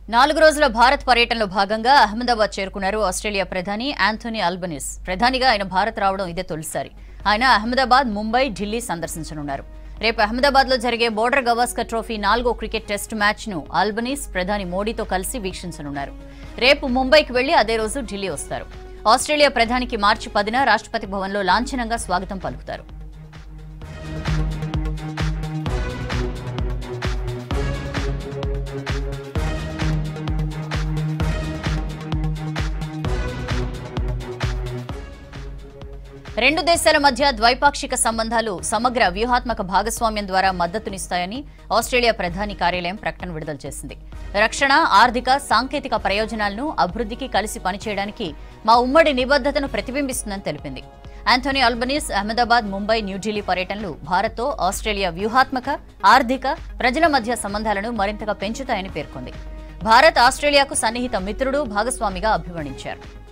నాలుగు రోజుల భారత్ పర్యటనలో భాగంగా అహ్మదాబాద్ చేరుకున్నారు ఆస్ట్రేలియా ప్రధాని యాంథోనీ అల్బనీస్ ప్రధానిగా ఆయన భారత్ రావడం ఇదే తొలిసారి ఆయన అహ్మదాబాద్ ముంబై ఢిల్లీ సందర్శించనున్నారు రేపు అహ్మదాబాద్ లో జరిగే బోర్డర్ గవాస్కర్ ట్రోఫీ నాలుగో క్రికెట్ టెస్ట్ మ్యాచ్ ను అల్బనీస్ ప్రధాని మోడీతో కలిసి వీక్షించనున్నారు రేపు ముంబైకి వెళ్లి అదే రోజు ఢిల్లీ వస్తారు ఆస్ట్రేలియా ప్రధానికి మార్చి పదిన రాష్ట్రపతి భవన్లో లాంఛనంగా స్వాగతం పలుకుతారు రెండు దేశాల మధ్య ద్వైపాక్షిక సంబంధాలు సమగ్ర వ్యూహాత్మక భాగస్వామ్యం ద్వారా మద్దతునిస్తాయని ఆస్ట్రేలియా ప్రధాని కార్యాలయం ప్రకటన విడుదల చేసింది రక్షణ ఆర్థిక సాంకేతిక ప్రయోజనాలను అభివృద్ధికి కలిసి పనిచేయడానికి మా ఉమ్మడి నిబద్ధతను ప్రతిబింబిస్తుందని తెలిపింది ఆంథోనీ అల్బనీస్ అహ్మదాబాద్ ముంబై న్యూఢిల్లీ పర్యటనలు భారత్తో ఆస్ట్రేలియా వ్యూహాత్మక ఆర్థిక ప్రజల మధ్య సంబంధాలను మరింతగా పెంచుతాయని పేర్కొంది భారత్ ఆస్ట్రేలియాకు సన్నిహిత మిత్రుడు భాగస్వామిగా అభివర్ణించారు